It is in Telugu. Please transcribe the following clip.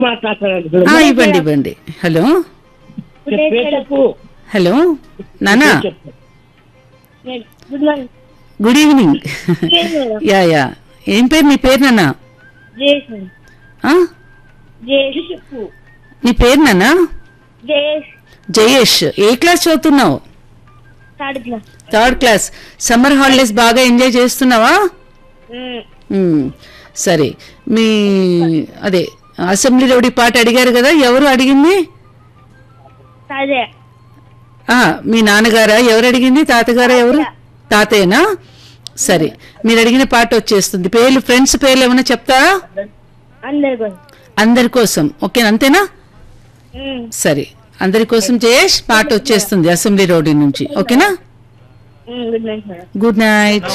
మాట్లాడుతున్నాడు ఆ, ఇవ్వండి ఇవ్వండి హలో చెప్పు హలో నానా చెప్పు good morning good evening madam yeah yeah ఏం పేరు నీ పేరు నాన్న జయేష్ ఆ? జయేష్ చెప్పు నీ పేరు నాన్న జయేష్ జయేష్ ఏ క్లాస్ చదువుతున్నావు third class third class summer holidays బాగా ఎంజాయ్ చేస్తున్నావా మ్మ్. సరే మీ అదే అసెంబ్లీ రౌడీ పాట అడిగారు కదా ఎవరు అడిగింది అదే ఆ, మీ నాన్నగారా ఎవరు అడిగింది తాతగారా ఎవరు తాతయ్యనా సరే మీరు అడిగిన పాట వచ్చేస్తుంది పేర్లు ఫ్రెండ్స్ పేర్లు ఏమైనా చెప్తారా అందరి కోసం అందరి కోసం ఓకే అంతేనా సరే అందరి కోసం జయేష్ పాట వచ్చేస్తుంది అసెంబ్లీ రోడ్ నుంచి ఓకేనా good night madam good night